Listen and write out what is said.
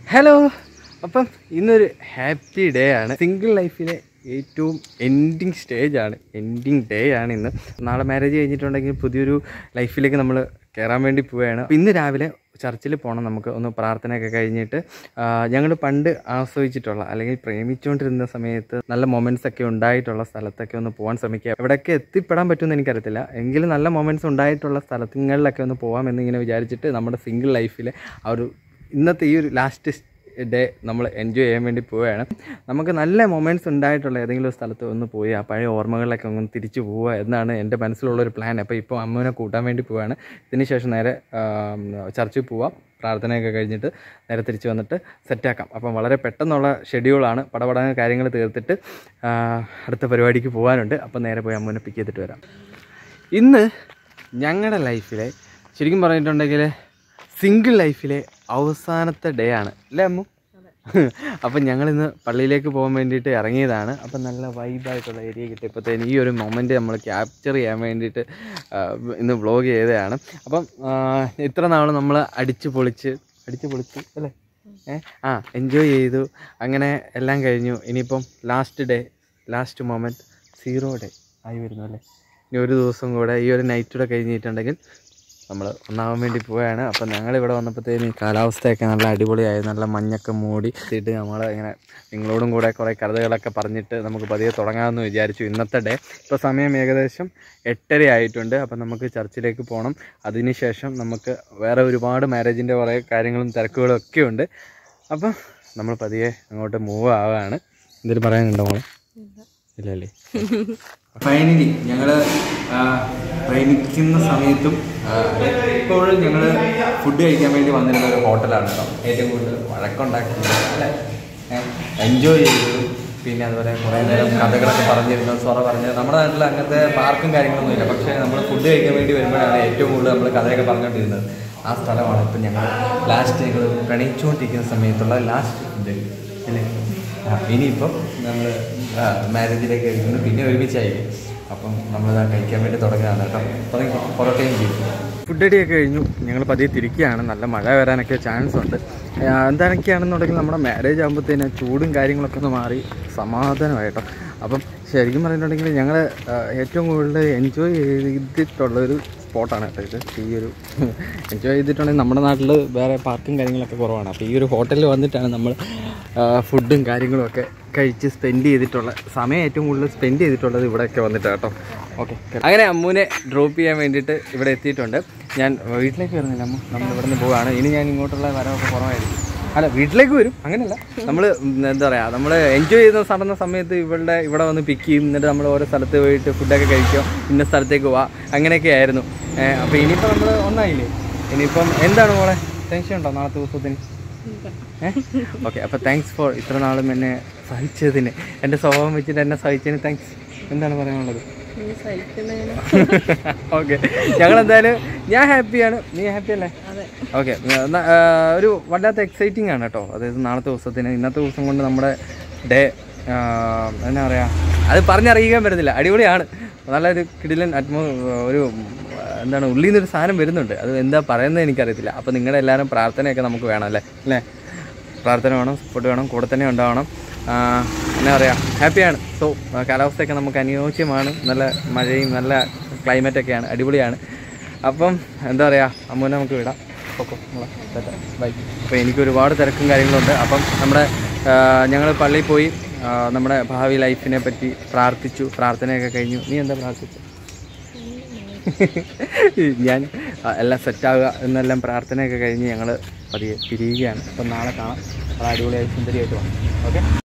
hello അപ്പം ഇന്നൊരു happy day ആണ് സിംഗിൾ ലൈഫിലെ ഏറ്റവും എൻഡിങ് സ്റ്റേജ് ആണ് എൻഡിങ് ഡേ ആണ് ഇന്ന് നാളെ മാരേജ് കഴിഞ്ഞിട്ടുണ്ടെങ്കിൽ പുതിയൊരു ലൈഫിലേക്ക് നമ്മൾ കയറാൻ വേണ്ടി പോവുകയാണ് അപ്പം ഇന്ന് രാവിലെ ചർച്ചിൽ പോകണം നമുക്ക് ഒന്ന് പ്രാർത്ഥനയൊക്കെ കഴിഞ്ഞിട്ട് ഞങ്ങൾ പണ്ട് ആസ്വദിച്ചിട്ടുള്ള അല്ലെങ്കിൽ പ്രേമിച്ചുകൊണ്ടിരുന്ന സമയത്ത് നല്ല മൊമെൻറ്റ്സ് ഒക്കെ ഉണ്ടായിട്ടുള്ള സ്ഥലത്തൊക്കെ ഒന്ന് പോകാൻ ശ്രമിക്കുക എവിടെയൊക്കെ എത്തിപ്പെടാൻ പറ്റുമെന്ന് എനിക്കറിയത്തില്ല എങ്കിലും നല്ല മൊമെൻറ്റ്സ് ഉണ്ടായിട്ടുള്ള സ്ഥലങ്ങളിലൊക്കെ ഒന്ന് പോകാമെന്നിങ്ങനെ വിചാരിച്ചിട്ട് നമ്മുടെ സിംഗിൾ ലൈഫിലെ ആ ഒരു ഇന്നത്തെ ഈ ഒരു ലാസ്റ്റ് ഡേ നമ്മൾ എൻജോയ് ചെയ്യാൻ വേണ്ടി പോവുകയാണ് നമുക്ക് നല്ല മൊമെൻറ്റ്സ് ഉണ്ടായിട്ടുള്ള ഏതെങ്കിലും ഒരു സ്ഥലത്ത് ഒന്ന് പോയി ആ പഴയ ഓർമ്മകളിലൊക്കെ ഒന്ന് തിരിച്ചു പോവുക എന്നാണ് എൻ്റെ മനസ്സിലുള്ള ഒരു പ്ലാൻ അപ്പോൾ ഇപ്പോൾ അമ്മൂനെ കൂട്ടാൻ വേണ്ടി പോവുകയാണ് ഇതിന് ശേഷം നേരെ ആം, ചർച്ചിൽ പോവാം പ്രാർത്ഥനയൊക്കെ കഴിഞ്ഞിട്ട് നേരെ തിരിച്ച് വന്നിട്ട് സെറ്റാക്കാം അപ്പം വളരെ പെട്ടെന്നുള്ള ഷെഡ്യൂളാണ് പടപടങ്ങ കാര്യങ്ങൾ തീർത്തിട്ട് ആ, അടുത്ത പരിപാടിക്ക് പോകാനുണ്ട് അപ്പം നേരെ പോയി അമ്മൂനെ പിക്ക് ചെയ്തിട്ട് വരാം ഇന്ന് ഞങ്ങളുടെ ലൈഫിലെ ശരിക്കും പറഞ്ഞിട്ടുണ്ടെങ്കിൽ സിംഗിൾ ലൈഫിലെ അവസാനത്തെ ഡേ ആണ് അല്ലേ അമ്മു അപ്പം ഞങ്ങളിന്ന് പള്ളിയിലേക്ക് പോകാൻ വേണ്ടിയിട്ട് ഇറങ്ങിയതാണ് അപ്പം നല്ല വൈബായിട്ടുള്ള ഏരിയ കിട്ടിയപ്പോഴത്തേന് ഈ ഒരു മൊമെൻറ്റ് നമ്മൾ ക്യാപ്ചർ ചെയ്യാൻ വേണ്ടിയിട്ട് ആ, ഇന്ന് വ്ളോഗ് ചെയ്തതാണ് അപ്പം ആ, ഇത്ര നാൾ നമ്മൾ അടിച്ച് പൊളിച്ച് അടിച്ച് പൊളിച്ച് അല്ലേ ഏ ആ എൻജോയ് ചെയ്തു അങ്ങനെ എല്ലാം കഴിഞ്ഞു ഇനിയിപ്പം last day last moment zero day ആയി വരുന്നു അല്ലേ ഇനി ഒരു ദിവസം കൂടെ ഈ ഒരു നൈറ്റ് കൂടെ കഴിഞ്ഞിട്ടുണ്ടെങ്കിൽ നമ്മൾ ഒന്നാവാൻ വേണ്ടി പോവുകയാണ് അപ്പം ഞങ്ങൾ ഇവിടെ വന്നപ്പോഴത്തേന് ഈ കാലാവസ്ഥയൊക്കെ നല്ല അടിപൊളിയായി നല്ല മഞ്ഞൊക്കെ മൂടി ഇട്ട് നമ്മൾ ഇങ്ങനെ നിങ്ങളോടും കൂടെ കുറേ കഥകളൊക്കെ പറഞ്ഞിട്ട് നമുക്ക് പതിയെ തുടങ്ങാമെന്ന് വിചാരിച്ചു ഇന്നത്തെ ഡേ ഇപ്പോൾ സമയം ഏകദേശം എട്ടര ആയിട്ടുണ്ട് അപ്പം നമുക്ക് ചർച്ചിലേക്ക് പോകണം അതിനുശേഷം നമുക്ക് വേറെ ഒരുപാട് മാരേജിൻ്റെ കുറേ കാര്യങ്ങളും തിരക്കുകളും ഒക്കെ ഉണ്ട് അപ്പം നമ്മൾ പതിയെ അങ്ങോട്ട് മൂവ് ആവുകയാണ് എന്തെങ്കിലും പറയാനുണ്ടോ മോളെ ഇല്ലല്ലേ ഫൈനലി ഞങ്ങൾ പ്രേമിക്കുന്ന സമയത്തും ആ, എപ്പോഴും ഞങ്ങൾ ഫുഡ് കഴിക്കാൻ വേണ്ടി വന്നിരുന്ന ഒരു ഹോട്ടലാണ് കേട്ടോ ഏറ്റവും കൂടുതൽ വഴക്കുണ്ടാക്കുന്നത് അല്ലേ എൻജോയ് ചെയ്തു പിന്നെ അതുപോലെ കുറേ നേരം കഥകളൊക്കെ പറഞ്ഞിരുന്നു സൊറ പറഞ്ഞ് നമ്മുടെ നാട്ടിൽ അങ്ങനത്തെ പാർക്കും കാര്യങ്ങളൊന്നും ഇല്ല പക്ഷേ നമ്മൾ ഫുഡ് കഴിക്കാൻ വേണ്ടി വരുമ്പോഴാണ് ഏറ്റവും കൂടുതൽ നമ്മൾ കഥയൊക്കെ പറഞ്ഞുകൊണ്ടിരുന്നത് ആ സ്ഥലമാണ് ഇപ്പം ഞങ്ങൾ ലാസ്റ്റ് ഞങ്ങൾ പ്രണയിച്ചുകൊണ്ടിരിക്കുന്ന സമയത്തുള്ള ലാസ്റ്റ് ഫുഡ് അല്ലേ ആ, ഇനിയിപ്പം നമ്മൾ മാരേജിലേക്ക് കഴിക്കുന്നു പിന്നെ ഒരുമിച്ചായി അപ്പം നമ്മളിതാ കഴിക്കാൻ വേണ്ടി തുടങ്ങുകയാണ് കേട്ടോ തുടങ്ങി പൊറോട്ടയും ചെയ്യും ഫുഡ് അടിയൊക്കെ കഴിഞ്ഞു ഞങ്ങൾ പതിയെ തിരിക്കുകയാണ് നല്ല മഴ വരാനൊക്കെ ചാൻസ് ഉണ്ട് ആ, എന്താണൊക്കെയാണെന്നുണ്ടെങ്കിൽ നമ്മുടെ മാരേജ് ആകുമ്പോഴത്തേന് ചൂടും കാര്യങ്ങളൊക്കെ ഒന്ന് മാറി സമാധാനമായിട്ടോ അപ്പം ശരിക്കും പറഞ്ഞിട്ടുണ്ടെങ്കിൽ ഞങ്ങൾ ഏറ്റവും കൂടുതൽ എൻജോയ് ചെയ്തിട്ടുള്ളൊരു സ്പോട്ടാണ് കേട്ടോ ഇത് ഈ ഒരു എൻജോയ് ചെയ്തിട്ടുണ്ടെങ്കിൽ നമ്മുടെ നാട്ടിൽ വേറെ പാർക്കും കാര്യങ്ങളൊക്കെ കുറവാണ് അപ്പോൾ ഈ ഒരു ഹോട്ടലിൽ വന്നിട്ടാണ് നമ്മൾ ഫുഡും കാര്യങ്ങളും ഒക്കെ കഴിച്ച് സ്പെൻഡ് ചെയ്തിട്ടുള്ള സമയം ഏറ്റവും കൂടുതൽ സ്പെൻഡ് ചെയ്തിട്ടുള്ളത് ഇവിടെയൊക്കെ വന്നിട്ടാണ് കേട്ടോ ഓക്കെ അങ്ങനെ അമ്മൂനെ ഡ്രോപ്പ് ചെയ്യാൻ വേണ്ടിയിട്ട് ഇവിടെ എത്തിയിട്ടുണ്ട് ഞാൻ വീട്ടിലേക്ക് വരുന്നില്ല അമ്മ നമ്മൾ ഇവിടെ നിന്ന് പോവുകയാണ് ഇനി ഞാൻ ഇങ്ങോട്ടുള്ള വരവൊക്കെ കുറവായിരിക്കും അല്ല വീട്ടിലേക്ക് വരും അങ്ങനെയല്ല നമ്മൾ എന്താ പറയുക നമ്മൾ എൻജോയ് ചെയ്യുന്ന നടന്ന സമയത്ത് ഇവളുടെ ഇവിടെ വന്ന് പിക്ക് ചെയ്യും എന്നിട്ട് നമ്മൾ ഓരോ സ്ഥലത്ത് പോയിട്ട് ഫുഡൊക്കെ കഴിക്കും ഇന്ന സ്ഥലത്തേക്ക് പോവാം അങ്ങനെയൊക്കെ ആയിരുന്നു അപ്പോൾ ഇനിയിപ്പോൾ നമ്മൾ ഒന്നായില്ലേ ഇനിയിപ്പം എന്താണ് മോളെ ടെൻഷൻ ഉണ്ടോ നാളത്തെ ദിവസത്തിന് ഓക്കെ അപ്പോൾ താങ്ക്സ് ഫോർ ഇത്ര നാളും എന്നെ സഹിച്ചതിന് എൻ്റെ സ്വഭാവം വെച്ചിട്ട് എന്നെ സഹിച്ചതിന് താങ്ക്സ് എന്താണ് പറയാനുള്ളത് നീ സഹിക്കുന്നതിന് ഓക്കെ ഞങ്ങളെന്തായാലും ഞാൻ ഹാപ്പിയാണ് നീ ഹാപ്പി അല്ലേ അതെ ഓക്കെ ഒരു വല്ലാത്ത എക്സൈറ്റിംഗ് ആണ് കേട്ടോ അതായത് നാളത്തെ ദിവസത്തിന് ഇന്നത്തെ ദിവസം കൊണ്ട് നമ്മുടെ ഡേ എന്നാ പറയുക അത് പറഞ്ഞറിയിക്കാൻ പറ്റത്തില്ല അടിപൊളിയാണ് നല്ലൊരു കിടിലൻ അറ്റ്മോ ഒരു ആ, എന്താണ് ഉള്ളിൽ നിന്നൊരു സാധനം വരുന്നുണ്ട് അത് എന്താ പറയുന്നത് എനിക്കറിയത്തില്ല അപ്പോൾ നിങ്ങളുടെ എല്ലാവരും പ്രാർത്ഥനയൊക്കെ നമുക്ക് വേണം അല്ലേ അല്ലേ പ്രാർത്ഥന വേണം സപ്പോർട്ട് വേണം കൂടെ തന്നെ ഉണ്ടാവണം ആ, എന്നാ പറയുക ഹാപ്പിയാണ് സോ കാലാവസ്ഥയൊക്കെ നമുക്ക് അനുയോജ്യമാണ് നല്ല മഴയും നല്ല ക്ലൈമറ്റൊക്കെയാണ് അടിപൊളിയാണ് അപ്പം എന്താ പറയുക അമ്മൂനെ നമുക്ക് വിടാം ഓക്കെ ബൈ അപ്പോൾ എനിക്ക് ഒരുപാട് തിരക്കും കാര്യങ്ങളുണ്ട് അപ്പം നമ്മുടെ ഞങ്ങൾ പള്ളിയിൽ പോയി ആ, നമ്മുടെ ഭാവി ലൈഫിനെ പറ്റി പ്രാർത്ഥിച്ചു പ്രാർത്ഥനയൊക്കെ കഴിഞ്ഞു നീ എന്താ പ്രാർത്ഥിച്ചു ഞാൻ ആ, എല്ലാം സെറ്റാവുക എന്നെല്ലാം പ്രാർത്ഥനയൊക്കെ കഴിഞ്ഞ് ഞങ്ങൾ പതിയെ പിരിയുകയാണ് അപ്പം നാളെ കാണാം വളരെ അടിപൊളിയായി സുന്ദരിയായിട്ട് വന്നു ഓക്കെ